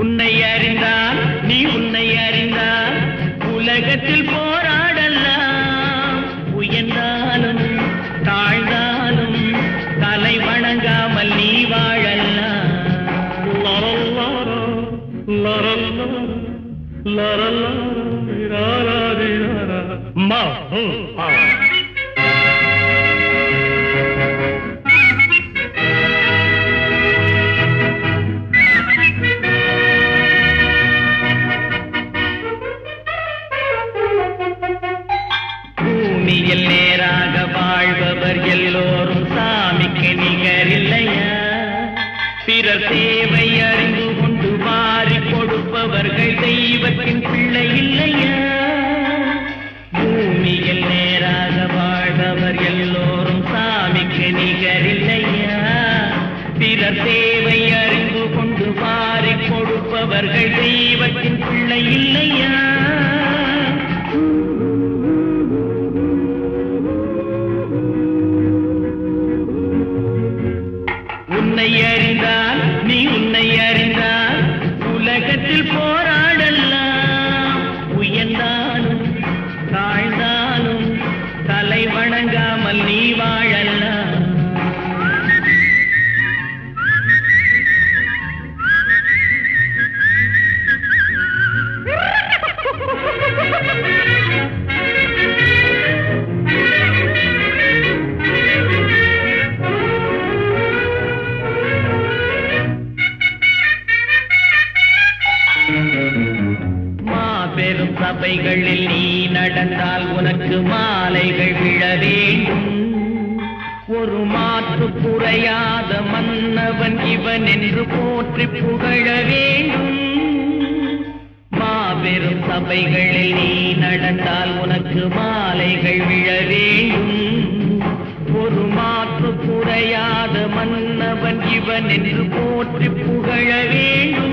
உன்னை அறிந்தால் நீ உன்னை அறிந்தால் உலகத்தில் போராடலாம் உயர்ந்தாலும் தாழ்ந்தாலும் தலை வணங்காமல் நீ வாழலாம் லரல்லாரா, லரல்லாரா, லரல்லாரா, லாலாரிலாரா. மா, ஹூ, ஆ. பூமியில் நேராக வாழ்பவர் எல்லோரும் சாமிக்கு நிகரில்லையா பிறர் தேவை அறிந்து கொண்டு மாறி கொடுப்பவர்கள் தெய்வத்தின் பிள்ளை இல்லையா பூமியில் நேராக வாழ்பவர் எல்லோரும் சாமிக்கு நிகரில்லையா பிறர் தேவை அறிந்து கொண்டு மாறி கொடுப்பவர்கள் தெய்வத்தின் பிள்ளை இல்லையா உன்னை அறிந்தால் நீ உன்னை அறிந்தால் உலகத்தில் போராடலாம் உயர்ந்தாலும் தாழ்ந்தாலும் தலை வணங்காமல் நீ வாழலாம் மாபெரும் சபைகளில் நீ நடந்தால் உனக்கு மாலைகள் விழ வேண்டும் ஒரு மாற்று குறையாத மன்னவன் இவன் என்று போற்றி புகழ வேண்டும் மாபெரும் சபைகளில் நீ நடந்தால் உனக்கு மாலைகள் விழ வேண்டும் ஒரு மாற்று குறையாத மன்னவன் இவன் என்று போற்றி புகழ வேண்டும்